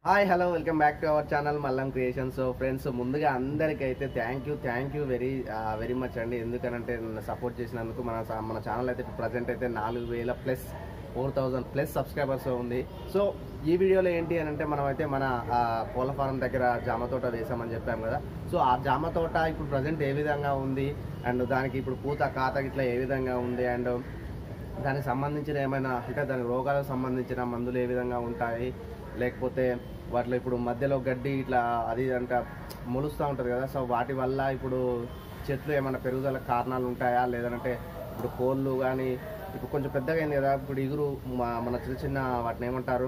hi hello welcome back to our channel మల్లం creation so friends ముందుగా అందరికైతే thank you thank you very very much అండి ఎందుకనంటే నన్ను సపోర్ట్ చేసినందుకు మన స- మన ఛానల్ అయితే ప్రజెంట్ అయితే నాలుగు వేల plus four thousand plus subscribers ఉంది సో ఈ వీడియోలో ఏంటి అని అంటే మనం అయితే మన ఆ, కోళ్ళ ఫారం దగ్గర జామ తోట వేసామని చెప్పాం కదా సో ఆ జామ తోట ఇప్పుడు ప్రజెంట్ ఏ విధంగా ఉంది అండ్ దానికి ఇప్పుడు పూత కాత ఇట్లా ఏ విధంగా ఉంది అండ్ దానికి సంబంధించిన ఏమైనా అంటే దాని రోగాలకు సంబంధించిన మందులు ఏ విధంగా ఉంటాయి లేకపోతే వాటిలో ఇప్పుడు మధ్యలో గడ్డి ఇట్లా అది అంట మొలుస్తూ ఉంటుంది కదా సో వాటి వల్ల ఇప్పుడు చెట్లు ఏమైనా పెరుగుదల కారణాలు ఉంటాయా లేదంటే ఇప్పుడు కోళ్ళు కానీ ఇప్పుడు కొంచెం పెద్దగా అయింది కదా ఇప్పుడు ఇగురు మా- మన చిన్న చిన్న వాటిని ఏమంటారు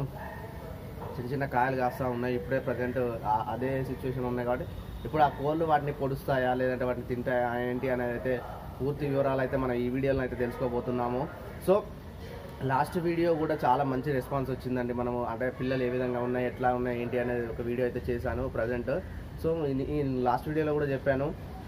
చిన్న చిన్న కాయలు కాస్తూ ఉన్నాయి ఇప్పుడే ప్రజెంట్ అదే సిచ్యువేషన్ ఉన్నాయి కాబట్టి ఇప్పుడు ఆ కోళ్ళు వాటిని పొడుస్తాయా లేదంటే వాటిని తింటాయా ఏంటి అనేది అయితే పూర్తి వివరాలు అయితే మనం ఈ వీడియోలో అయితే తెలుసుకోబోతున్నాము సో లాస్ట్ వీడియో కూడా చాలా మంచి రెస్పాన్స్ వచ్చిందండి మనము అంటే పిల్లలు ఏ విధంగా ఉన్నాయి ఎట్లా ఉన్నాయి ఏంటి అనేది ఒక వీడియో అయితే చేశాను ప్రజెంట్ సో ఈ- ఈ లాస్ట్ వీడియోలో కూడా చెప్పాను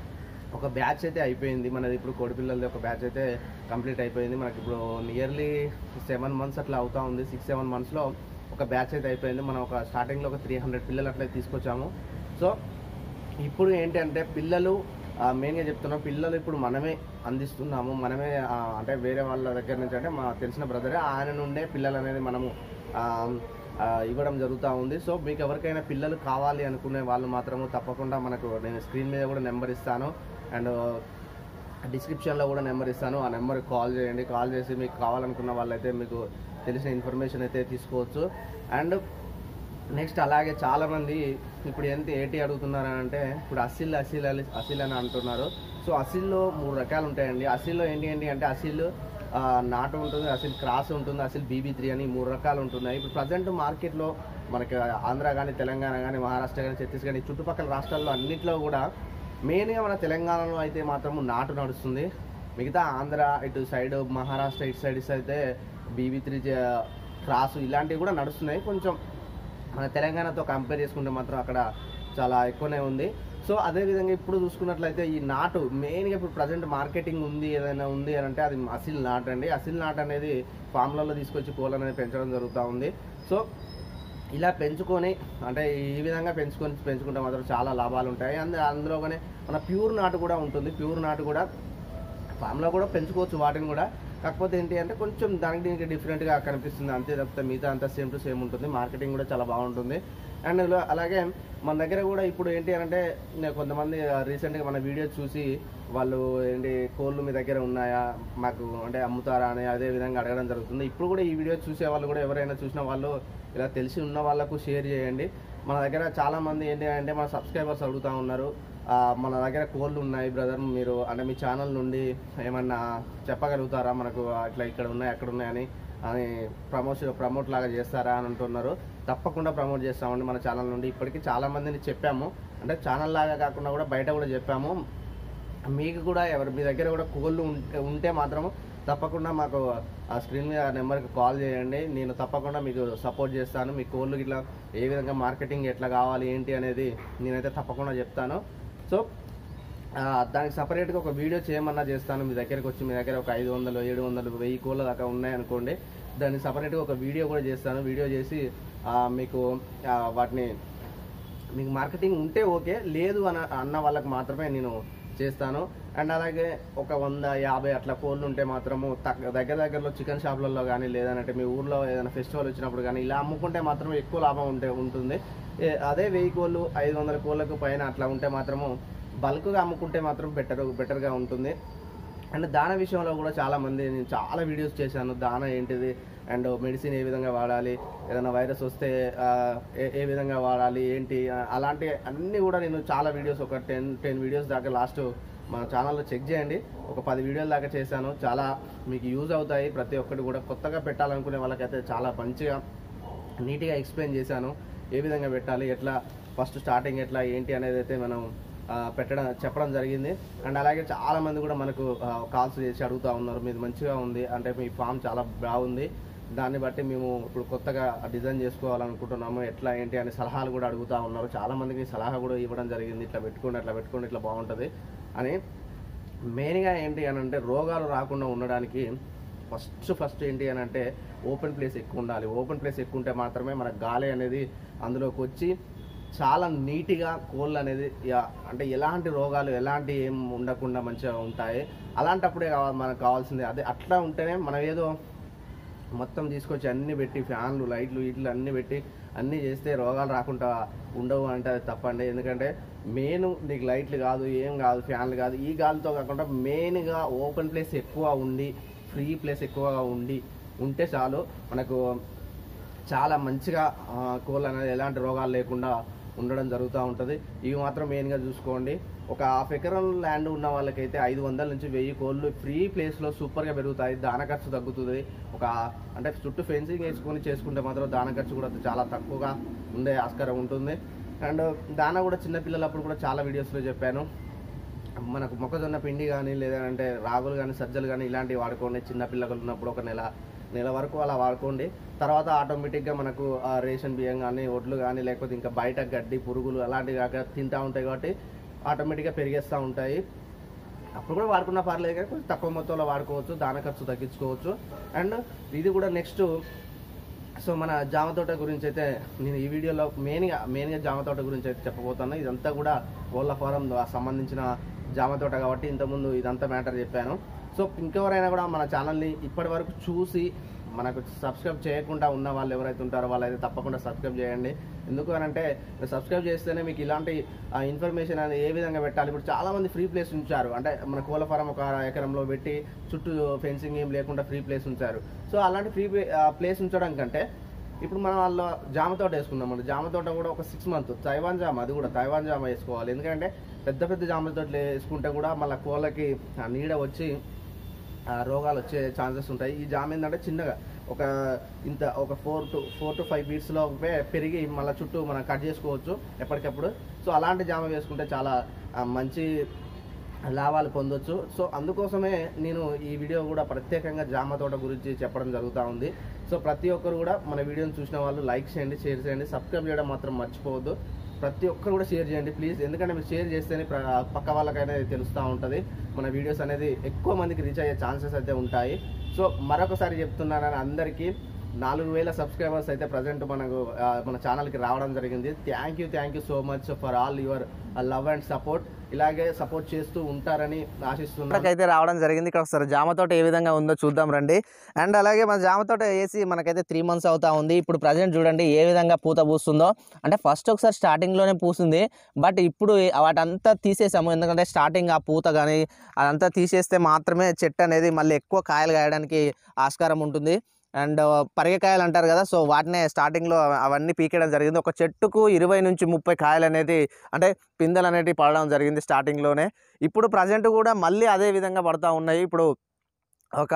ఒక బ్యాచ్ అయితే అయిపోయింది మనది ఇప్పుడు కోడి పిల్లలది ఒక బ్యాచ్ అయితే కంప్లీట్ అయిపోయింది మనకి ఇప్పుడు నియర్లీ సెవెన్ మంత్స్ అట్లా అవుతా ఉంది సిక్స్ సెవెన్ మంత్స్లో ఒక బ్యాచ్ అయితే అయిపోయింది మనం ఒక స్టార్టింగ్లో ఒక త్రీ హండ్రెడ్ పిల్లలు అట్లా తీసుకొచ్చాము సో ఇప్పుడు ఏంటంటే పిల్లలు మెయిన్గా చెప్తున్నాం పిల్లలు ఇప్పుడు మనమే అందిస్తున్నాము మనమే ఆ, అంటే వేరే వాళ్ళ దగ్గర నుంచి అంటే మా తెలిసిన బ్రదరే ఆయన నుండే పిల్లలు అనేది మనము ఆ, ఆ, ఇవ్వడం జరుగుతూ ఉంది సో మీకు ఎవరికైనా పిల్లలు కావాలి అనుకునే వాళ్ళు మాత్రము తప్పకుండా మనకు నేను స్క్రీన్ మీద కూడా నెంబర్ ఇస్తాను అండ్ డిస్క్రిప్షన్లో కూడా నెంబర్ ఇస్తాను ఆ నెంబర్కి కాల్ చేయండి కాల్ చేసి మీకు కావాలనుకున్న వాళ్ళైతే మీకు తెలిసిన ఇన్ఫర్మేషన్ అయితే తీసుకోవచ్చు అండ్ నెక్స్ట్ అలాగే చాలామంది ఇప్పుడు ఎంత ఏంటి అడుగుతున్నారు అని అంటే ఇప్పుడు అసిల్ అసిల్ అని అసిల్ అని అంటున్నారు సో అసిల్లో మూడు రకాలు ఉంటాయండి అసిల్లో ఏంటి ఏంటి అంటే అసిల్ ఆ, నాటు ఉంటుంది అసిల్ క్రాస్ ఉంటుంది అసిల్ బీబీ త్రీ అని మూడు రకాలు ఉంటున్నాయి ఇప్పుడు ప్రజెంట్ మార్కెట్లో మనకి ఆంధ్ర కానీ తెలంగాణ కానీ మహారాష్ట్ర కానీ ఛత్తీస్గఢ్ ఈ చుట్టుపక్కల రాష్ట్రాల్లో అన్నింటిలో కూడా మెయిన్గా మన తెలంగాణలో అయితే మాత్రం నాటు నడుస్తుంది మిగతా ఆంధ్ర ఇటు సైడ్ మహారాష్ట్ర ఇటు సైడ్ ఇటు అయితే బీబీ త్రీ క్రాసు ఇలాంటివి కూడా నడుస్తున్నాయి కొంచెం మన తెలంగాణతో కంపేర్ చేసుకుంటే మాత్రం అక్కడ చాలా ఎక్కువనే ఉంది సో అదేవిధంగా ఇప్పుడు చూసుకున్నట్లయితే ఈ నాటు మెయిన్గా ఇప్పుడు ప్రజెంట్ మార్కెటింగ్ ఉంది ఏదైనా ఉంది అని అంటే అది అసిల్ నాట్ అండి అసిల్ నాట్ అనేది ఫామ్లలో తీసుకొచ్చి కోళ్ళు అనేది పెంచడం జరుగుతూ ఉంది సో ఇలా పెంచుకొని అంటే ఈ విధంగా పెంచుకొని పెంచుకుంటే మాత్రం చాలా లాభాలు ఉంటాయి అందు అందులోనే మన ప్యూర్ నాటు కూడా ఉంటుంది ప్యూర్ నాటు కూడా ఫామ్లో కూడా పెంచుకోవచ్చు వాటిని కూడా కాకపోతే ఏంటి అంటే కొంచెం దానికి దీనికి డిఫరెంట్గా కనిపిస్తుంది అంతే తప్పితే మిగతా అంతా సేమ్ టు సేమ్ ఉంటుంది మార్కెటింగ్ కూడా చాలా బాగుంటుంది అండ్ ఇలా- అలాగే మన దగ్గర కూడా ఇప్పుడు ఏంటి అంటే నే- కొంతమంది రీసెంట్గా మన వీడియో చూసి వాళ్ళు ఏంటి కోళ్ళు మీ దగ్గర ఉన్నాయా మాకు అంటే అమ్ముతారా అని అదే విధంగా అడగడం జరుగుతుంది ఇప్పుడు కూడా ఈ వీడియో చూసే వాళ్ళు కూడా ఎవరైనా చూసిన వాళ్ళు ఇలా తెలిసి ఉన్న వాళ్ళకు షేర్ చేయండి మన దగ్గర చాలా మంది ఏంటి అంటే మన సబ్స్క్రైబర్స్ అడుగుతూ ఉన్నారు ఆ, మన దగ్గర కోళ్ళు ఉన్నాయి బ్రదర్ మీరు అంటే మీ ఛానల్ నుండి ఏమన్నా చెప్పగలుగుతారా మనకు ఇట్లా ఇక్కడ ఉన్నాయి అక్కడ ఉన్నాయని అని ప్రమోషన్ ప్రమోట్ లాగా చేస్తారా అని అంటున్నారు తప్పకుండా ప్రమోట్ చేస్తామండి మన ఛానల్ నుండి ఇప్పటికీ చాలా మందిని చెప్పాము అంటే ఛానల్ లాగా కాకుండా కూడా బయట కూడా చెప్పాము మీకు కూడా ఎవరు మీ దగ్గర కూడా కోళ్ళు ఉంటే ఉంటే మాత్రము తప్పకుండా మాకు ఆ స్క్రీన్ మీద నెంబర్కి కాల్ చేయండి నేను తప్పకుండా మీకు సపోర్ట్ చేస్తాను మీ కోళ్ళు ఇట్లా ఏ విధంగా మార్కెటింగ్ ఎట్లా కావాలి ఏంటి అనేది నేనైతే తప్పకుండా చెప్తాను సో ఆ, దానికి సపరేట్గా ఒక వీడియో చేయమన్నా చేస్తాను మీ దగ్గరికి వచ్చి మీ దగ్గర ఒక ఐదు వందలు ఏడు వందలు వెయ్యి కోళ్ళ దాకా ఉన్నాయనుకోండి దాన్ని సపరేట్గా ఒక వీడియో కూడా చేస్తాను వీడియో చేసి ఆ, మీకు ఆ, వాటిని మీకు మార్కెటింగ్ ఉంటే ఓకే లేదు అన్న అన్న వాళ్ళకి మాత్రమే నేను చేస్తాను అండ్ అలాగే ఒక వంద యాభై అట్లా కోళ్ళు ఉంటే మాత్రము తగ్గ దగ్గర దగ్గరలో చికెన్ షాప్లలో కానీ లేదంటే మీ ఊర్లో ఏదైనా ఫెస్టివల్ వచ్చినప్పుడు కానీ ఇలా అమ్ముకుంటే మాత్రం ఎక్కువ లాభం ఉంటే ఉంటుంది ఏ- అదే వెయ్యి కోళ్ళు ఐదు వందల కోళ్ళకు పైన అట్లా ఉంటే మాత్రము బల్క్గా అమ్ముకుంటే మాత్రం బెటర్ బెటర్గా ఉంటుంది అండ్ దాన విషయంలో కూడా చాలా మంది నేను చాలా వీడియోస్ చేశాను దాన ఏంటిది అండ్ మెడిసిన్ ఏ విధంగా వాడాలి ఏదైనా వైరస్ వస్తే ఆ, ఏ ఏ విధంగా వాడాలి ఏంటి ఆ, అలాంటి అన్నీ కూడా నేను చాలా వీడియోస్ ఒక టెన్ టెన్ వీడియోస్ దాకా లాస్ట్ మన ఛానల్లో చెక్ చేయండి ఒక పది వీడియోల దాకా చేశాను చాలా మీకు యూజ్ అవుతాయి ప్రతి ఒక్కటి కూడా కొత్తగా పెట్టాలనుకునే వాళ్ళకైతే చాలా మంచిగా నీట్గా ఎక్స్ప్లెయిన్ చేశాను ఏ విధంగా పెట్టాలి ఎట్లా ఫస్ట్ స్టార్టింగ్ ఎట్లా ఏంటి అనేది అయితే మనం ఆ, పెట్టడం చెప్పడం జరిగింది అండ్ అలాగే చాలా మంది కూడా మనకు కాల్స్ చేసి అడుగుతూ ఉన్నారు మీది మంచిగా ఉంది అంటే మీ ఫామ్ చాలా బాగుంది దాన్ని బట్టి మేము ఇప్పుడు కొత్తగా డిజైన్ చేసుకోవాలనుకుంటున్నాము ఎట్లా ఏంటి అనే సలహాలు కూడా అడుగుతూ ఉన్నారు చాలా మందికి సలహా కూడా ఇవ్వడం జరిగింది ఇట్లా పెట్టుకోండి అట్లా పెట్టుకోండి ఇట్లా బాగుంటుంది అని మెయిన్గా ఏంటి అని అంటే రోగాలు రాకుండా ఉండడానికి ఫస్ట్ ఫస్ట్ ఏంటి అని అంటే ఓపెన్ ప్లేస్ ఎక్కువ ఉండాలి ఓపెన్ ప్లేస్ ఎక్కువ ఉంటే మాత్రమే మన గాలి అనేది అందులోకి వచ్చి చాలా నీట్గా కోళ్ళు అనేది యా- అంటే ఎలాంటి రోగాలు ఎలాంటి ఏం ఉండకుండా మంచిగా ఉంటాయి అలాంటప్పుడే కావాలి మనకు కావాల్సింది అదే అట్లా ఉంటేనే మనం ఏదో మొత్తం తీసుకొచ్చి అన్ని పెట్టి ఫ్యాన్లు లైట్లు ఇట్లు అన్ని పెట్టి అన్ని చేస్తే రోగాలు రాకుండా ఉండవు అంటే అది తప్పండి ఎందుకంటే మెయిన్ నీకు లైట్లు కాదు ఏం కాదు ఫ్యాన్లు కాదు ఈ గాలితో కాకుండా మెయిన్గా ఓపెన్ ప్లేస్ ఎక్కువ ఉండి ఫ్రీ ప్లేస్ ఎక్కువగా ఉండి ఉంటే చాలు మనకు చాలా మంచిగా ఆ, కోళ్ళు అనేది ఎలాంటి రోగాలు లేకుండా ఉండడం జరుగుతూ ఉంటుంది ఇవి మాత్రం మెయిన్గా చూసుకోండి ఒక హాఫ్ ఎకరం ల్యాండ్ ఉన్న వాళ్ళకైతే ఐదు వందల నుంచి వెయ్యి కోళ్ళు ఫ్రీ ప్లేస్లో సూపర్గా పెరుగుతాయి దాన ఖర్చు తగ్గుతుంది ఒక అంటే చుట్టూ ఫెన్సింగ్ వేసుకొని చేసుకుంటే మాత్రం దాన ఖర్చు కూడా చాలా తక్కువగా ఉండే ఆస్కారం ఉంటుంది అండ్ దాన కూడా చిన్నపిల్లలప్పుడు కూడా చాలా వీడియోస్లో చెప్పాను మనకు మొక్కజొన్న పిండి కానీ లేదంటే రాగులు కానీ సజ్జలు కానీ ఇలాంటివి వాడుకోండి చిన్న పిల్లలు ఉన్నప్పుడు ఒక నెల నెల వరకు అలా వాడుకోండి తర్వాత ఆటోమేటిక్గా మనకు ఆ రేషన్ బియ్యం కానీ ఒడ్లు కానీ లేకపోతే ఇంకా బయట గడ్డి పురుగులు అలాంటివి కాక తింటూ ఉంటాయి కాబట్టి ఆటోమేటిక్గా పెరిగేస్తూ ఉంటాయి అప్పుడు కూడా వాడుకున్నా పర్లేదు కానీ కొంచెం తక్కువ మొత్తంలో వాడుకోవచ్చు దాన ఖర్చు తగ్గించుకోవచ్చు అండ్ ఇది కూడా నెక్స్ట్ సో మన జామ తోట గురించి అయితే నేను ఈ వీడియోలో మెయిన్గా మెయిన్గా జామ తోట గురించి అయితే చెప్పబోతాను ఇదంతా కూడా కోళ్ళ ఫారం సంబంధించిన జామ తోట కాబట్టి ఇంతకుముందు ఇదంతా మ్యాటర్ చెప్పాను సో ఇంకెవరైనా కూడా మన ఛానల్ని ఇప్పటి వరకు చూసి మనకు సబ్స్క్రైబ్ చేయకుండా ఉన్న వాళ్ళు ఎవరైతే ఉంటారో వాళ్ళైతే తప్పకుండా సబ్స్క్రైబ్ చేయండి ఎందుకు అని అంటే మీరు సబ్స్క్రైబ్ చేస్తేనే మీకు ఇలాంటి ఇన్ఫర్మేషన్ అనేది ఏ విధంగా పెట్టాలి ఇప్పుడు చాలా మంది ఫ్రీ ప్లేస్ ఉంచారు అంటే మన కోళ్ళ ఫారం ఒక ఎకరంలో పెట్టి చుట్టూ ఫెన్సింగ్ ఏం లేకుండా ఫ్రీ ప్లేస్ ఉంచారు సో అలాంటి ఫ్రీ ప్లేస్ ఉంచడం కంటే ఇప్పుడు మనం వాళ్ళు జామ తోట వేసుకున్నాం మనం జామ తోట కూడా ఒక సిక్స్ మంత్ తైవాన్ జామ అది కూడా తైవాన్ జామ వేసుకోవాలి ఎందుకంటే పెద్ద పెద్ద జామ తోటలు వేసుకుంటే కూడా మళ్ళీ కోళ్ళకి ఆ నీడ వచ్చి ఆ రోగాలు వచ్చే ఛాన్సెస్ ఉంటాయి ఈ జామ ఏంటంటే చిన్నగా ఒక ఇంత ఒక four to four to five బీట్స్లో పెరిగి మళ్ళీ చుట్టూ మనం కట్ చేసుకోవచ్చు ఎప్పటికప్పుడు సో అలాంటి జామ వేసుకుంటే చాలా ఆ, మంచి లాభాలు పొందొచ్చు సో అందుకోసమే నేను ఈ వీడియో కూడా ప్రత్యేకంగా జామ తోట గురించి చెప్పడం జరుగుతూ ఉంది సో ప్రతి ఒక్కరు కూడా మన వీడియోని చూసిన వాళ్ళు లైక్ చేయండి షేర్ చేయండి సబ్స్క్రైబ్ చేయడం మాత్రం మర్చిపోవద్దు ప్రతి ఒక్కరు కూడా షేర్ చేయండి ప్లీజ్ ఎందుకంటే మీరు షేర్ చేస్తేనే ప్ర- పక్క వాళ్ళకైనా తెలుస్తూ ఉంటుంది మన వీడియోస్ అనేది ఎక్కువ మందికి రీచ్ అయ్యే ఛాన్సెస్ అయితే ఉంటాయి సో మరొకసారి చెప్తున్నానని అందరికీ నాలుగు వేల సబ్స్క్రైబర్స్ అయితే ప్రజెంట్ మనకు ఆ, మన ఛానల్కి రావడం జరిగింది thank you thank you so much for all your love and support ఇలాగే సపోర్ట్ చేస్తూ ఉంటారని ఆశిస్తున్నాను అయితే రావడం జరిగింది ఇక్కడ ఒకసారి జామ తోట ఏ విధంగా ఉందో చూద్దాం రండి అండ్ అలాగే మన జామ తోట వేసి మనకైతే త్రీ మంత్స్ అవుతా ఉంది ఇప్పుడు ప్రజెంట్ చూడండి ఏ విధంగా పూత పూస్తుందో అంటే ఫస్ట్ ఒకసారి స్టార్టింగ్లోనే పూసింది బట్ ఇప్పుడు వాటంతా తీసేసాము ఎందుకంటే స్టార్టింగ్ ఆ పూత కానీ అదంతా తీసేస్తే మాత్రమే చెట్టు అనేది మళ్ళీ ఎక్కువ కాయలు కాయడానికి ఆస్కారం ఉంటుంది అండ్ పరిగకాయలు అంటారు కదా సో వాటినే స్టార్టింగ్లో అవన్నీ పీకేయడం జరిగింది ఒక చెట్టుకు ఇరవై నుంచి ముప్పై కాయలు అనేది అంటే పిందెలు అనేటివి పడడం జరిగింది స్టార్టింగ్లోనే ఇప్పుడు ప్రజెంట్ కూడా మళ్ళీ అదే విధంగా పడుతూ ఉన్నాయి ఇప్పుడు ఒక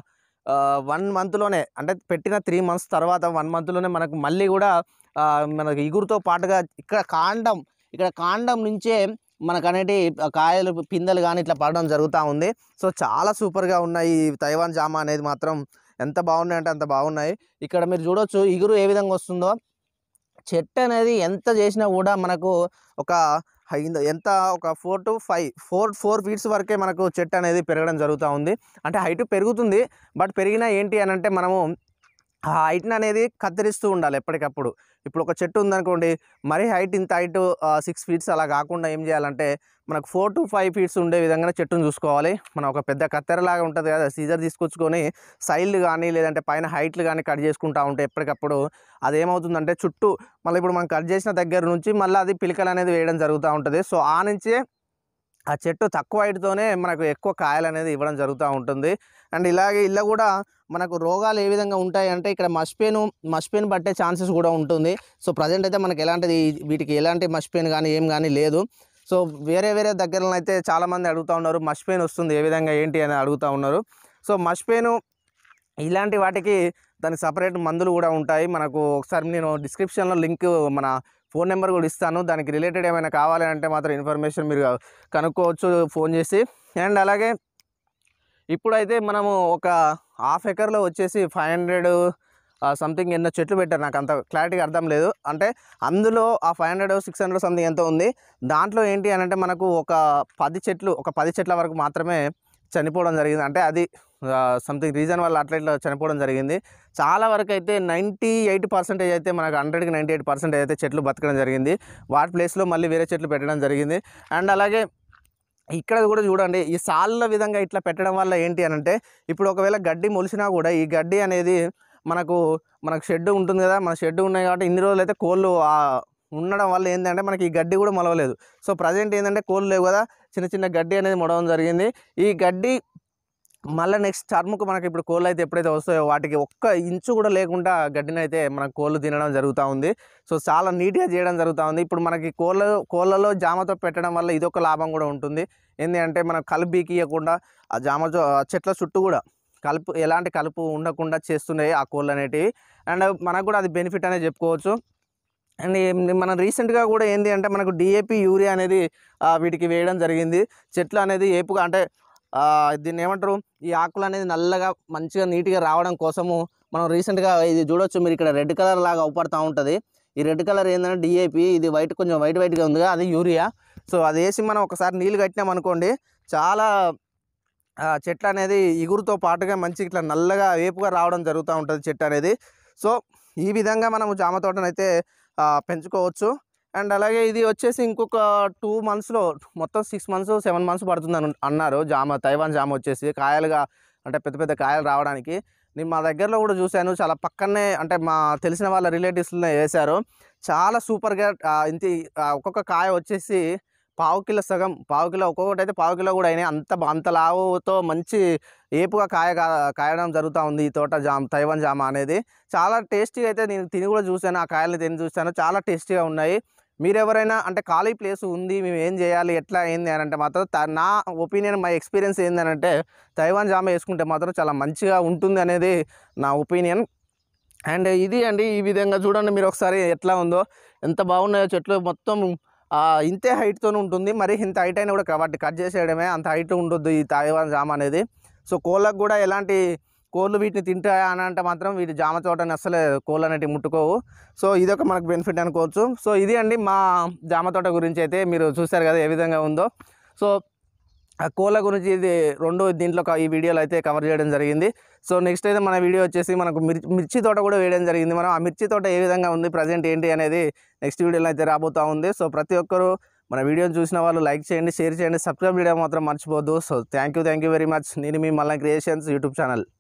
వన్ మంత్లోనే అంటే పెట్టిన త్రీ మంత్స్ తర్వాత వన్ మంత్లోనే మనకు మళ్ళీ కూడా ఆ, మనకు ఇగురుతో పాటుగా ఇక్కడ కాండం ఇక్కడ కాండం నుంచే మనకు అనేటి కాయలు పిందెలు కానీ ఇట్లా పడడం జరుగుతూ ఉంది సో చాలా సూపర్గా ఉన్నాయి ఈ తైవాన్ జామ అనేది మాత్రం ఎంత బాగున్నాయి అంటే అంత బాగున్నాయి ఇక్కడ మీరు చూడొచ్చు ఇగురు ఏ విధంగా వస్తుందో చెట్టు అనేది ఎంత చేసినా కూడా మనకు ఒక హై- ఎంత ఒక four to five four four feets వరకే మనకు చెట్టు అనేది పెరగడం జరుగుతూ ఉంది అంటే హైట్ పెరుగుతుంది బట్ పెరిగినా ఏంటి అని అంటే మనము ఆ హైట్ని అనేది కత్తిరిస్తూ ఉండాలి ఎప్పటికప్పుడు ఇప్పుడు ఒక చెట్టు ఉందనుకోండి మరీ హైట్ ఇంత హైట్ సిక్స్ ఫీట్స్ అలా కాకుండా ఏం చేయాలంటే మనకు ఫోర్ టు ఫైవ్ ఫీట్స్ ఉండే విధంగానే చెట్టును చూసుకోవాలి మనం ఒక పెద్ద కత్తెరలాగా ఉంటుంది కదా సీజర్ తీసుకొచ్చుకొని సైడ్లు కానీ లేదంటే పైన హైట్లు కానీ కట్ చేసుకుంటా ఉంటే ఎప్పటికప్పుడు అదేమవుతుందంటే చుట్టూ మళ్ళీ ఇప్పుడు మనం కట్ చేసిన దగ్గర నుంచి మళ్ళీ అది పిలికలు అనేది వేయడం జరుగుతూ ఉంటుంది సో ఆ నుంచే ఆ చెట్టు తక్కువ హైట్తోనే మనకు ఎక్కువ కాయలు అనేది ఇవ్వడం జరుగుతూ ఉంటుంది అండ్ ఇలాగే ఇలా కూడా మనకు రోగాలు ఏ విధంగా ఉంటాయి అంటే ఇక్కడ మష్పేను మష్పేను పట్టే ఛాన్సెస్ కూడా ఉంటుంది సో ప్రజెంట్ అయితే మనకి ఎలాంటిది వీటికి ఎలాంటి మష్పేన్ కానీ ఏం కానీ లేదు సో వేరే వేరే దగ్గరలో అయితే చాలామంది అడుగుతూ ఉన్నారు మష్పేన్ వస్తుంది ఏ విధంగా ఏంటి అని అడుగుతూ ఉన్నారు సో మష్పేను ఇలాంటి వాటికి దానికి సపరేట్ మందులు కూడా ఉంటాయి మనకు ఒకసారి నేను డిస్క్రిప్షన్లో లింక్ మన ఫోన్ నెంబర్ కూడా ఇస్తాను దానికి రిలేటెడ్ ఏమైనా కావాలి అంటే మాత్రం ఇన్ఫర్మేషన్ మీరు కనుక్కోవచ్చు ఫోన్ చేసి అండ్ అలాగే ఇప్పుడైతే మనము ఒక హాఫ్ ఎకర్లో వచ్చేసి ఫైవ్ హండ్రెడ్ సంథింగ్ ఎన్నో చెట్లు పెట్టారు నాకు అంత క్లారిటీగా అర్థం లేదు అంటే అందులో ఆ five hundred six hundred something ఎంత ఉంది దాంట్లో ఏంటి అని అంటే మనకు ఒక పది చెట్లు ఒక పది చెట్ల వరకు మాత్రమే చనిపోవడం జరిగింది అంటే అది సంథింగ్ రీజన్ వల్ల అట్లా ఇట్లా చనిపోవడం జరిగింది చాలా వరకు అయితే నైంటీ ఎయిట్ పర్సెంటేజ్ అయితే మనకు హండ్రెడ్కి నైంటీ ఎయిట్ పర్సెంటేజ్ అయితే చెట్లు బతకడం జరిగింది వాటి ప్లేస్లో మళ్ళీ వేరే చెట్లు పెట్టడం జరిగింది అండ్ అలాగే ఇక్కడ కూడా చూడండి ఈ సాళ్ళ విధంగా ఇట్లా పెట్టడం వల్ల ఏంటి అని అంటే ఇప్పుడు ఒకవేళ గడ్డి మొలిసినా కూడా ఈ గడ్డి అనేది మనకు మనకు షెడ్ ఉంటుంది కదా మన షెడ్ ఉన్నాయి కాబట్టి ఇన్ని రోజులు అయితే కోళ్ళు ఆ ఉండడం వల్ల ఏంటంటే మనకి ఈ గడ్డి కూడా మొలవలేదు సో ప్రజెంట్ ఏంటంటే కోళ్ళు లేవు కదా చిన్న చిన్న గడ్డి అనేది మొడవడం జరిగింది ఈ గడ్డి మళ్ళీ నెక్స్ట్ టర్మ్కు మనకి ఇప్పుడు కోళ్ళు అయితే ఎప్పుడైతే వస్తాయో వాటికి ఒక్క ఇంచు కూడా లేకుండా గడ్డిని అయితే మన కోళ్ళు తినడం జరుగుతూ ఉంది సో చాలా నీట్గా చేయడం జరుగుతూ ఉంది ఇప్పుడు మనకి కోళ్ళ కోళ్ళలో జామతో పెట్టడం వల్ల ఇదొక లాభం కూడా ఉంటుంది ఏంటి అంటే మనం కలుపు బీకియకుండా ఆ జామ చో- ఆ చెట్ల చుట్టూ కూడా కలుపు ఎలాంటి కలుపు ఉండకుండా చేస్తున్నాయి ఆ కోళ్ళు అనేటివి అండ్ మనకు కూడా అది బెనిఫిట్ అనేది చెప్పుకోవచ్చు అండ్ ఏం- మనం రీసెంట్గా కూడా ఏంటి అంటే మనకు డిఏపి యూరియా అనేది ఆ, వీటికి వేయడం జరిగింది చెట్లు అనేది ఏపుగా అంటే ఆ, దీన్ని ఏమంటారు ఈ ఆకులు అనేది నల్లగా మంచిగా నీట్గా రావడం కోసము మనం రీసెంట్గా ఇది చూడొచ్చు మీరు ఇక్కడ రెడ్ కలర్ లాగా అవుపడుతూ ఉంటుంది ఈ రెడ్ కలర్ ఏంటంటే డిఏపి ఇది వైట్ కొంచెం వైట్ వైట్గా ఉందిగా అది యూరియా సో అది వేసి మనం ఒకసారి నీళ్ళు కట్టినాం అనుకోండి చాలా ఆ, చెట్లు అనేది ఇగురుతో పాటుగా మంచి ఇట్లా నల్లగా వేపుగా రావడం జరుగుతూ ఉంటుంది చెట్టు అనేది సో ఈ విధంగా మనము జామ తోటను అయితే ఆ, పెంచుకోవచ్చు అండ్ అలాగే ఇది వచ్చేసి ఇంకొక టూ మంత్స్లో మొత్తం సిక్స్ మంత్స్ సెవెన్ మంత్స్ పడుతుంది అను- అన్నారు జామ తైవాన్ జామ వచ్చేసి కాయలుగా అంటే పెద్ద పెద్ద కాయలు రావడానికి నేను మా దగ్గరలో కూడా చూశాను చాలా పక్కనే అంటే మా తెలిసిన వాళ్ళ రిలేటివ్స్లో వేశారు చాలా సూపర్గా ఆ, ఇంత ఆ, ఒక్కొక్క కాయ వచ్చేసి పావు కిలో సగం పావు కిలో ఒక్కొక్కటి అయితే పావు కిలో కూడా అయినాయి అంత బా- అంత లావుతో మంచి ఏపుగా కాయ కా- కాయడం జరుగుతూ ఉంది ఈ తోట జామ తైవాన్ జామ అనేది చాలా టేస్టీగా అయితే నేను తిని కూడా చూశాను ఆ కాయల్ని తిని చూశాను చాలా టేస్టీగా ఉన్నాయి మీరు ఎవరైనా అంటే ఖాళీ ప్లేస్ ఉంది మేము ఏం చేయాలి ఎట్లా ఏంది అని అంటే మాత్రం త- నా ఒపీనియన్ మై ఎక్స్పీరియన్స్ ఏంటంటే తైవాన్ జామ వేసుకుంటే మాత్రం చాలా మంచిగా ఉంటుంది అనేది నా ఒపీనియన్ అండ్ ఇది అండి ఈ విధంగా చూడండి మీరు ఒకసారి ఎట్లా ఉందో ఎంత బాగున్నాయో చెట్లు మొత్తం ఆ, ఇంతే హైట్తో ఉంటుంది మరి ఇంత హైట్ అయినా కూడా వాటిని కట్ చేసేయడమే అంత హైట్ ఉండొద్దు ఈ తైవాన్ జామ అనేది సో కోళ్ళకు కూడా ఎలాంటి కోళ్ళు వీటిని తింటాయా అని అంటే మాత్రం వీటి జామ తోటని అసలే కోళ్ళు అనేటివి ముట్టుకోవు సో ఇది ఒక మనకు బెనిఫిట్ అనుకోవచ్చు సో ఇది అండి మా జామ తోట గురించి అయితే మీరు చూశారు కదా ఏ విధంగా ఉందో సో ఆ కోళ్ళ గురించి ఇది రెండు దీంట్లో క- ఈ వీడియోలో అయితే కవర్ చేయడం జరిగింది సో నెక్స్ట్ అయితే మన వీడియో వచ్చేసి మనకు మిర్చి మిర్చి తోట కూడా వేయడం జరిగింది మనం ఆ మిర్చి తోట ఏ విధంగా ఉంది ప్రజెంట్ ఏంటి అనేది నెక్స్ట్ వీడియోలో అయితే రాబోతూ ఉంది సో ప్రతి ఒక్కరు మన వీడియోని చూసిన వాళ్ళు లైక్ చేయండి షేర్ చేయండి సబ్స్క్రైబ్ చేయడం మాత్రం మర్చిపోద్దు so thank you thank you very much నేను మీ మళ్ళీ క్రియేషన్స్ యూట్యూబ్ ఛానల్